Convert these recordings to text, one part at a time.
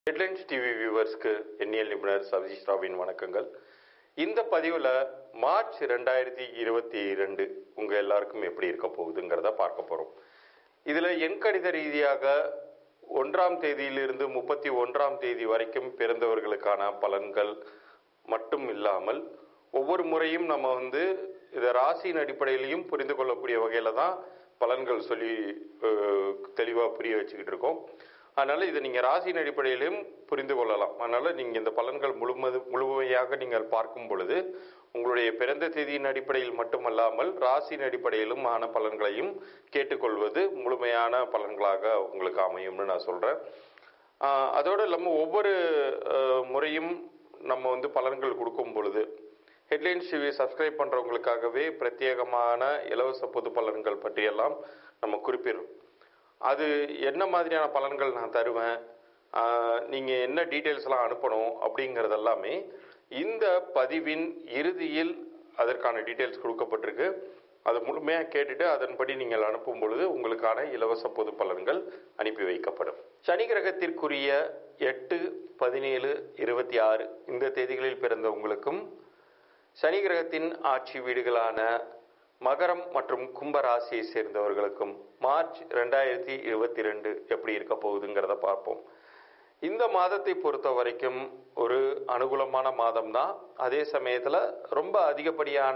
headlines TV வியூவர்ஸ்க்கு எண்ணியல் நிபுணர் சதீஷ் ராவின் வணக்கங்கள் இந்த பதிவில் மார்ச் ரெண்டாயிரத்தி இருபத்தி ரெண்டு உங்கள் எல்லாருக்கும் எப்படி இருக்க போகுதுங்கிறத பார்க்க போகிறோம் இதில் எண்கணித ரீதியாக ஒன்றாம் தேதியிலிருந்து முப்பத்தி ஒன்றாம் தேதி வரைக்கும் பிறந்தவர்களுக்கான பலன்கள் மட்டும் இல்லாமல் ஒவ்வொரு முறையும் நம்ம வந்து இதை ராசியின் அடிப்படையிலையும் புரிந்து கொள்ளக்கூடிய வகையில் தான் பலன்கள் சொல்லி தெளிவாக புரிய வச்சுக்கிட்டு இருக்கோம் அதனால் இதை நீங்கள் ராசியின் அடிப்படையிலையும் புரிந்து கொள்ளலாம் அதனால் நீங்கள் இந்த பலன்கள் முழுமது முழுமையாக நீங்கள் பார்க்கும் பொழுது உங்களுடைய பிறந்த தேதியின் அடிப்படையில் மட்டுமல்லாமல் ராசியின் அடிப்படையிலும் ஆன பலன்களையும் கேட்டுக்கொள்வது முழுமையான பலன்களாக உங்களுக்கு அமையும்னு நான் சொல்கிறேன் அதோடு இல்லாமல் ஒவ்வொரு அஹ், முறையும் நம்ம வந்து பலன்கள் கொடுக்கும் பொழுது ஹெட்லைன்ஸ் டிவி சப்ஸ்கிரைப் பண்ணுறவங்களுக்காகவே பிரத்யேகமான இலவச பொது பலன்கள் பற்றியெல்லாம் நம்ம குறிப்பிடுறோம் அது என்ன மாதிரியான பலன்கள் நான் தருவேன் நீங்கள் என்ன டீட்டெயில்ஸ்லாம் அனுப்பணும் அப்படிங்கிறது எல்லாமே இந்த பதிவின் இறுதியில் அதற்கான டீட்டெயில்ஸ் கொடுக்கப்பட்டிருக்கு அதை முழுமையாக கேட்டுட்டு அதன்படி நீங்கள் அனுப்பும் பொழுது உங்களுக்கான இலவச பொது பலன்கள் அனுப்பி வைக்கப்படும் சனி கிரகத்திற்குரிய எட்டு பதினேழு இருபத்தி ஆறு இந்த தேதிகளில் பிறந்த உங்களுக்கும் சனி கிரகத்தின் ஆட்சி வீடுகளான மகரம் மற்றும் கும்ப ராசியை சேர்ந்தவர்களுக்கும் மார்ச் ரெண்டாயிரத்தி இருபத்தி ரெண்டு எப்படி இருக்க போகுதுங்கிறத பார்ப்போம் இந்த மாதத்தை பொறுத்த வரைக்கும் ஒரு அனுகூலமான மாதம் தான் அதே சமயத்தில் ரொம்ப அதிகப்படியான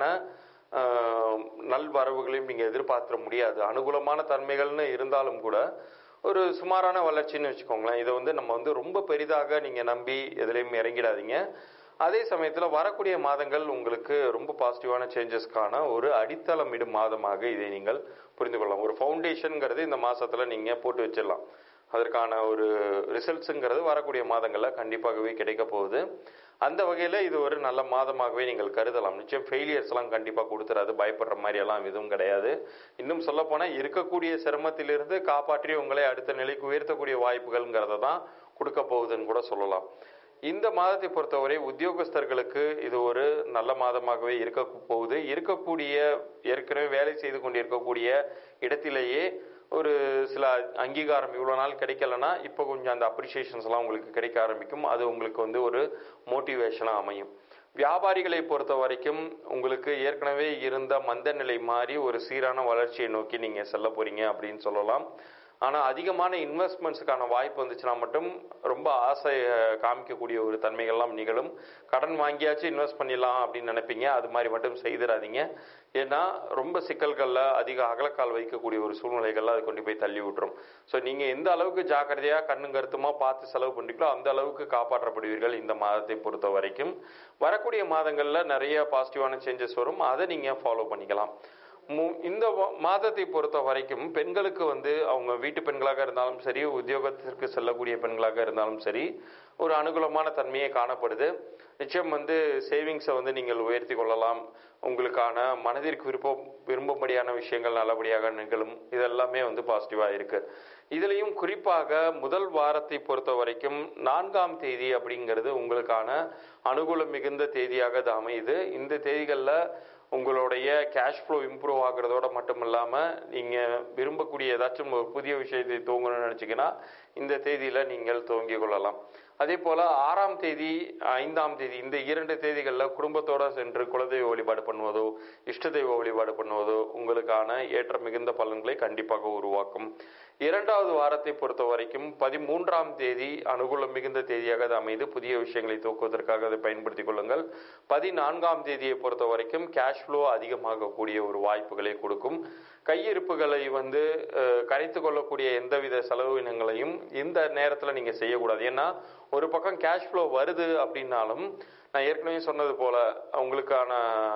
ஆஹ், நல்வரவுகளையும் நீங்கள் எதிர்பார்த்திட முடியாது அனுகூலமான தன்மைகள்னு இருந்தாலும் கூட ஒரு சுமாரான வளர்ச்சின்னு வச்சுக்கோங்களேன் இதை வந்து நம்ம வந்து ரொம்ப பெரிதாக நீங்கள் நம்பி எதுலேயும் இறங்கிடாதீங்க அதே சமயத்தில் வரக்கூடிய மாதங்கள் உங்களுக்கு ரொம்ப பாசிட்டிவான சேஞ்சஸ்க்கான ஒரு அடித்தளமிடும் மாதமாக இதை நீங்கள் புரிந்து கொள்ளலாம் ஒரு ஃபவுண்டேஷனுங்கிறது இந்த மாதத்தில் நீங்கள் போட்டு வச்சிடலாம் அதற்கான ஒரு ரிசல்ட்ஸுங்கிறது வரக்கூடிய மாதங்களில் கண்டிப்பாகவே கிடைக்க போகுது அந்த வகையில் இது ஒரு நல்ல மாதமாகவே நீங்கள் கருதலாம் நிச்சயம் ஃபெயிலியர்ஸ்லாம் கண்டிப்பாக கொடுத்துறாது பயப்படுற மாதிரி எல்லாம் எதுவும் கிடையாது இன்னும் சொல்லப்போனால் இருக்கக்கூடிய சிரமத்திலிருந்து காப்பாற்றி உங்களை அடுத்த நிலைக்கு உயர்த்தக்கூடிய வாய்ப்புகள்ங்கிறத தான் கொடுக்க போகுதுன்னு கூட சொல்லலாம் இந்த மாதத்தை பொறுத்தவரை உத்தியோகஸ்தர்களுக்கு இது ஒரு நல்ல மாதமாகவே இருக்க போகுது இருக்கக்கூடிய ஏற்கனவே வேலை செய்து கொண்டிருக்கக்கூடிய இடத்திலேயே ஒரு சில அங்கீகாரம் இவ்வளோ நாள் கிடைக்கலனா இப்போ கொஞ்சம் அந்த அப்ரிசியேஷன்ஸ்லாம் உங்களுக்கு கிடைக்க ஆரம்பிக்கும் அது உங்களுக்கு வந்து ஒரு மோட்டிவேஷனாக அமையும் வியாபாரிகளை பொறுத்த வரைக்கும் உங்களுக்கு ஏற்கனவே இருந்த மந்த நிலை மாறி ஒரு சீரான வளர்ச்சியை நோக்கி நீங்கள் செல்ல போறீங்க அப்படின்னு சொல்லலாம் ஆனால் அதிகமான இன்வெஸ்ட்மெண்ட்ஸுக்கான வாய்ப்பு வந்துச்சுன்னா மட்டும் ரொம்ப ஆசை அஹ், காமிக்கக்கூடிய ஒரு தன்மைகள்லாம் நிகழும் கடன் வாங்கியாச்சும் இன்வெஸ்ட் பண்ணிடலாம் அப்படின்னு நினைப்பீங்க அது மாதிரி மட்டும் செய்திடாதீங்க ஏன்னா ரொம்ப சிக்கல்களில் அதிக அகலக்கால் வைக்கக்கூடிய ஒரு சூழ்நிலைகள்ல அது கொண்டு போய் தள்ளி விட்டுரும் ஸோ நீங்கள் எந்த அளவுக்கு ஜாக்கிரதையாக கண்ணும் கருத்துமா பார்த்து செலவு பண்ணுறீங்களோ அந்த அளவுக்கு காப்பாற்றப்படுவீர்கள் இந்த மாதத்தை பொறுத்த வரைக்கும் வரக்கூடிய மாதங்களில் நிறைய பாசிட்டிவான சேஞ்சஸ் வரும் அதை நீங்கள் ஃபாலோ பண்ணிக்கலாம் மு- இந்த வ- மாதத்தை பொறுத்த வரைக்கும் பெண்களுக்கு வந்து அவங்க வீட்டு பெண்களாக இருந்தாலும் சரி உத்தியோகத்திற்கு செல்லக்கூடிய பெண்களாக இருந்தாலும் சரி ஒரு அனுகூலமான தன்மையே காணப்படுது நிச்சயம் வந்து சேவிங்ஸை வந்து நீங்கள் உயர்த்தி கொள்ளலாம் உங்களுக்கான மனதிற்கு விருப்பம் விரும்பும்படியான விஷயங்கள் நல்லபடியாக நிகழும் இதெல்லாமே வந்து பாசிட்டிவாக இருக்கு இதுலேயும் குறிப்பாக முதல் வாரத்தை பொறுத்த வரைக்கும் நான்காம் தேதி அப்படிங்கிறது உங்களுக்கான அனுகூலம் மிகுந்த தேதியாக அது அமையுது இந்த தேதிகளில் உங்களுடைய கேஷ் ஃப்ளோ இம்ப்ரூவ் ஆகுறதோட மட்டும் இல்லாமல் நீங்கள் விரும்பக்கூடிய ஏதாச்சும் ஒரு புதிய விஷயத்தை துவங்கணும்னு நினச்சிங்கன்னா இந்த தேதியில் நீங்கள் துவங்கிக் கொள்ளலாம் அதே போல் ஆறாம் தேதி ஐந்தாம் தேதி இந்த இரண்டு தேதிகளில் குடும்பத்தோட சென்று குலதெய்வ வழிபாடு பண்ணுவதோ இஷ்ட தெய்வ வழிபாடு பண்ணுவதோ உங்களுக்கான ஏற்ற மிகுந்த பலன்களை கண்டிப்பாக உருவாக்கும் இரண்டாவது வாரத்தை பொறுத்த வரைக்கும் பதிமூன்றாம் தேதி அனுகூலம் மிகுந்த தேதியாக அது அமைது புதிய விஷயங்களை தூக்குவதற்காக அதை பயன்படுத்திக் கொள்ளுங்கள் பதினான்காம் தேதியை பொறுத்த வரைக்கும் கேஷ் ஃப்ளோ அதிகமாகக்கூடிய ஒரு வாய்ப்புகளை கொடுக்கும் கையிருப்புகளை வந்து அஹ், கரைத்து கொள்ளக்கூடிய எந்தவித செலவினங்களையும் இந்த நேரத்தில் நீங்கள் செய்யக்கூடாது ஏன்னா ஒரு பக்கம் கேஷ் ஃப்ளோ வருது அப்படின்னாலும் நான் ஏற்கனவே சொன்னது போல உங்களுக்கான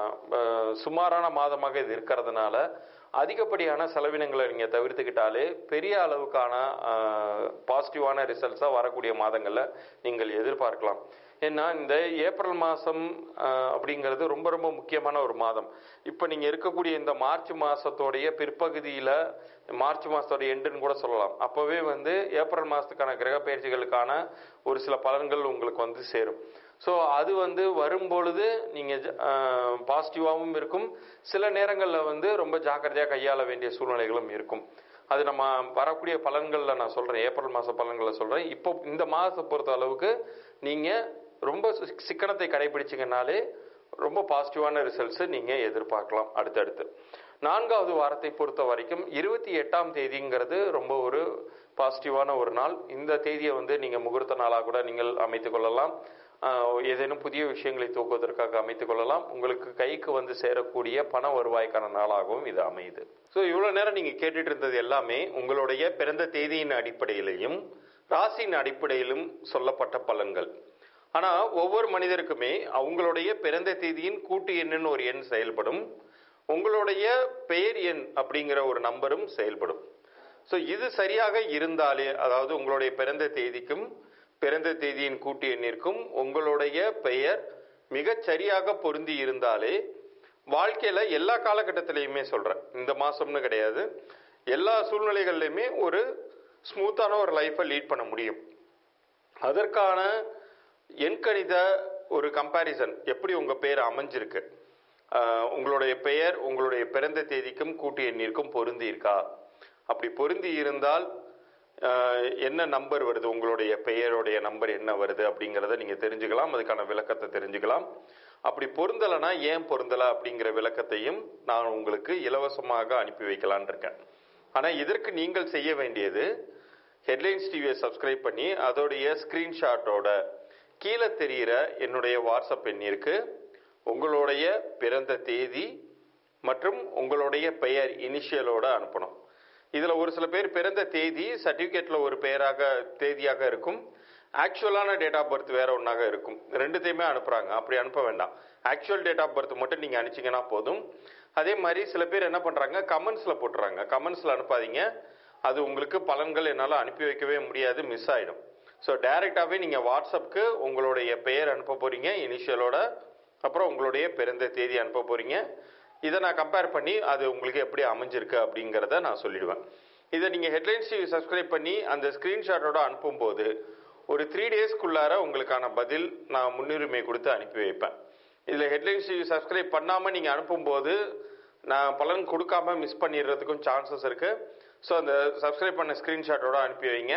அஹ், சுமாரான மாதமாக இது இருக்கிறதுனால அதிகப்படியான செலவினங்களை நீங்கள் தவிர்த்துக்கிட்டாலே பெரிய அளவுக்கான பாசிட்டிவான ரிசல்ட்ஸாக வரக்கூடிய மாதங்களில் நீங்கள் எதிர்பார்க்கலாம் ஏன்னா இந்த ஏப்ரல் மாதம் அப்படிங்கிறது ரொம்ப ரொம்ப முக்கியமான ஒரு மாதம் இப்போ நீங்கள் இருக்கக்கூடிய இந்த மார்ச் மாதத்தோடைய பிற்பகுதியில் மார்ச் மாதத்தோட எண்டுன்னு கூட சொல்லலாம் அப்போவே வந்து ஏப்ரல் மாதத்துக்கான கிரக பயிற்சிகளுக்கான ஒரு சில பலன்கள் உங்களுக்கு வந்து சேரும் ஸோ அது வந்து வரும்பொழுது நீங்கள் பாசிட்டிவாகவும் இருக்கும் சில நேரங்களில் வந்து ரொம்ப ஜாக்கிரதையாக கையாள வேண்டிய சூழ்நிலைகளும் இருக்கும் அது நம்ம வரக்கூடிய பலன்களில் நான் சொல்கிறேன் ஏப்ரல் மாத பலன்களில் சொல்கிறேன் இப்போ இந்த மாதத்தை பொறுத்த அளவுக்கு நீங்கள் ரொம்ப சிக்- சிக்கனத்தை கடைபிடிச்சிங்கனாலே ரொம்ப பாசிட்டிவான ரிசல்ட்ஸை நீங்கள் எதிர்பார்க்கலாம் அடுத்தடுத்து நான்காவது வாரத்தை பொறுத்த வரைக்கும் இருபத்தி எட்டாம் தேதிங்கிறது ரொம்ப ஒரு பாசிட்டிவான ஒரு நாள் இந்த தேதியை வந்து நீங்கள் முகூர்த்த நாளாக கூட நீங்கள் அமைத்துக் கொள்ளலாம் ஆஹ் ஏதேனும் புதிய விஷயங்களை தூக்குவதற்காக அமைத்துக் கொள்ளலாம் உங்களுக்கு கைக்கு வந்து சேரக்கூடிய பண வருவாய்க்கான நாளாகவும் இது அமையுது ஸோ இவ்வளோ நேரம் நீங்கள் கேட்டுட்டு இருந்தது எல்லாமே உங்களுடைய பிறந்த தேதியின் அடிப்படையிலையும் ராசியின் அடிப்படையிலும் சொல்லப்பட்ட பலன்கள் ஆனா ஒவ்வொரு மனிதருக்குமே அவங்களுடைய பிறந்த தேதியின் கூட்டு எண்ணுன்னு ஒரு எண் செயல்படும் உங்களுடைய பெயர் எண் அப்படிங்கிற ஒரு நம்பரும் செயல்படும் ஸோ இது சரியாக இருந்தாலே அதாவது உங்களுடைய பிறந்த தேதிக்கும் பிறந்த தேதியின் கூட்டு எண்ணிற்கும் உங்களுடைய பெயர் மிகச் சரியாக பொருந்தி இருந்தாலே வாழ்க்கையில எல்லா காலகட்டத்திலையுமே சொல்றேன் இந்த மாசம்னு கிடையாது எல்லா சூழ்நிலைகள்லையுமே ஒரு ஸ்மூத்தான ஒரு லைஃப்பை லீட் பண்ண முடியும் அதற்கான எண்கணித ஒரு கம்பேரிசன் எப்படி உங்க பேர் அமைஞ்சிருக்கு ஆஹ் உங்களுடைய பெயர் உங்களுடைய பிறந்த தேதிக்கும் கூட்டு எண்ணிற்கும் பொருந்தி இருக்கா அப்படி பொருந்தி இருந்தால் ஆஹ் என்ன நம்பர் வருது உங்களுடைய பெயருடைய நம்பர் என்ன வருது அப்படிங்கிறத நீங்க தெரிஞ்சுக்கலாம் அதுக்கான விளக்கத்தை தெரிஞ்சுக்கலாம் அப்படி பொருந்தலைன்னா ஏன் பொருந்தலை அப்படிங்கிற விளக்கத்தையும் நான் உங்களுக்கு இலவசமாக அனுப்பி வைக்கலான் இருக்கேன் ஆனா இதற்கு நீங்கள் செய்ய வேண்டியது ஹெட்லைன்ஸ் டிவியை சப்ஸ்கிரைப் பண்ணி அதோடைய ஸ்கிரீன்ஷாட்டோட கீழே தெரிகிற என்னுடைய வாட்ஸ்அப் எண்ணிற்கு உங்களுடைய பிறந்த தேதி மற்றும் உங்களுடைய பெயர் இனிஷியலோட அனுப்பணும் இதுல ஒரு சில பேர் பிறந்த தேதி சர்டிபிகேட்ல ஒரு பெயராக தேதியாக இருக்கும் ஆக்சுவலான டேட் ஆஃப் பர்த் வேற ஒன்றாக இருக்கும் ரெண்டுத்தையுமே அனுப்புறாங்க அப்படி அனுப்ப வேண்டாம் ஆக்சுவல் டேட் ஆஃப் பர்த் மட்டும் நீங்க அனுப்பிச்சீங்கன்னா போதும் அதே மாதிரி சில பேர் என்ன பண்றாங்க கமெண்ட்ஸ்ல போட்டுறாங்க கமெண்ட்ஸ்ல அனுப்பாதீங்க அது உங்களுக்கு பலன்கள் என்னால் அனுப்பி வைக்கவே முடியாது மிஸ் ஆயிடும் ஸோ டைரெக்டாகவே நீங்கள் வாட்ஸ்அப்புக்கு உங்களுடைய பெயர் அனுப்ப போறீங்க இனிஷியலோட அப்புறம் உங்களுடைய பிறந்த தேதி அனுப்ப போறீங்க இதை நான் கம்பேர் பண்ணி அது உங்களுக்கு எப்படி அமைஞ்சிருக்கு அப்படிங்கிறத நான் சொல்லிடுவேன் இதை நீங்கள் ஹெட்லைன்ஸ் டிவி சப்ஸ்கிரைப் பண்ணி அந்த ஸ்க்ரீன்ஷாட்டோட அனுப்பும்போது ஒரு த்ரீ டேஸ்க்குள்ளார உங்களுக்கான பதில் நான் முன்னுரிமை கொடுத்து அனுப்பி வைப்பேன் இதில் ஹெட்லைன்ஸ் டிவி சப்ஸ்கிரைப் பண்ணாமல் நீங்கள் அனுப்பும்போது நான் பலன் கொடுக்காம மிஸ் பண்ணிடுறதுக்கும் சான்சஸ் இருக்கு ஸோ அந்த சப்ஸ்கிரைப் பண்ண ஸ்க்ரீன்ஷாட்டோட அனுப்பி வைங்க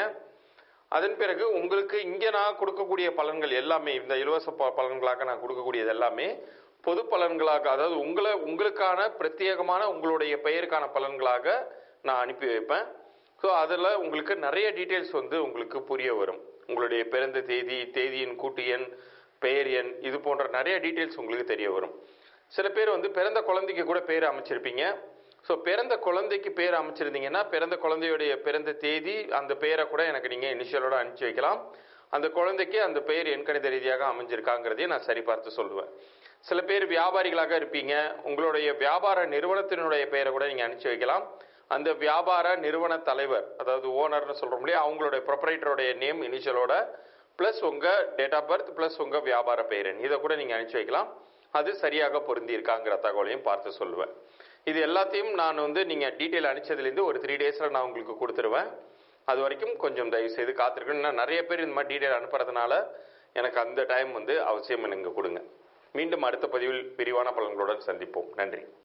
அதன் பிறகு உங்களுக்கு இங்கே நான் கொடுக்கக்கூடிய பலன்கள் எல்லாமே இந்த இலவச ப- பலன்களாக நான் கொடுக்கக்கூடியது எல்லாமே பொது பலன்களாக அதாவது உங்களை உங்களுக்கான பிரத்யேகமான உங்களுடைய பெயருக்கான பலன்களாக நான் அனுப்பி வைப்பேன் ஸோ அதில் உங்களுக்கு நிறைய டீட்டெயில்ஸ் வந்து உங்களுக்கு புரிய வரும் உங்களுடைய பிறந்த தேதி தேதியின் கூட்டு எண் பெயர் எண் இது போன்ற நிறைய டீட்டெயில்ஸ் உங்களுக்கு தெரிய வரும் சில பேர் வந்து பிறந்த குழந்தைக்கு கூட பேர் அமைச்சிருப்பீங்க ஸோ பிறந்த குழந்தைக்கு பேர் அமைச்சிருந்தீங்கன்னா பிறந்த குழந்தையுடைய பிறந்த தேதி அந்த பெயரை கூட எனக்கு நீங்கள் இனிஷியலோட அனுப்பிச்சு வைக்கலாம் அந்த குழந்தைக்கு அந்த பெயர் எண்கணித ரீதியாக அமைஞ்சிருக்காங்கிறதையும் நான் சரிபார்த்து சொல்லுவேன் சில பேர் வியாபாரிகளாக இருப்பீங்க உங்களுடைய வியாபார நிறுவனத்தினுடைய பெயரை கூட நீங்கள் அனுப்பிச்சு வைக்கலாம் அந்த வியாபார நிறுவன தலைவர் அதாவது ஓனர்னு சொல்கிறோம் இல்லையா அவங்களுடைய ப்ரொப்பரேட்டருடைய நேம் இனிஷியலோட ப்ளஸ் உங்கள் டேட் ஆஃப் பர்த் ப்ளஸ் உங்கள் வியாபார பெயர் எண் இதை கூட நீங்கள் அனுப்பிச்சு வைக்கலாம் அது சரியாக பொருந்தி இருக்காங்கிற தகவலையும் பார்த்து சொல்லுவேன் இது எல்லாத்தையும் நான் வந்து நீங்கள் டீட்டெயில் அனுப்பிச்சதுலேருந்து ஒரு த்ரீ டேஸில் நான் உங்களுக்கு கொடுத்துருவேன் அது வரைக்கும் கொஞ்சம் தயவு செய்து காத்திருக்கணும் நான் நிறைய பேர் இந்த மாதிரி டீட்டெயில் அனுப்புறதுனால எனக்கு அந்த டைம் வந்து அவசியம் எனக்கு கொடுங்க மீண்டும் அடுத்த பதிவில் விரிவான பலன்களுடன் சந்திப்போம் நன்றி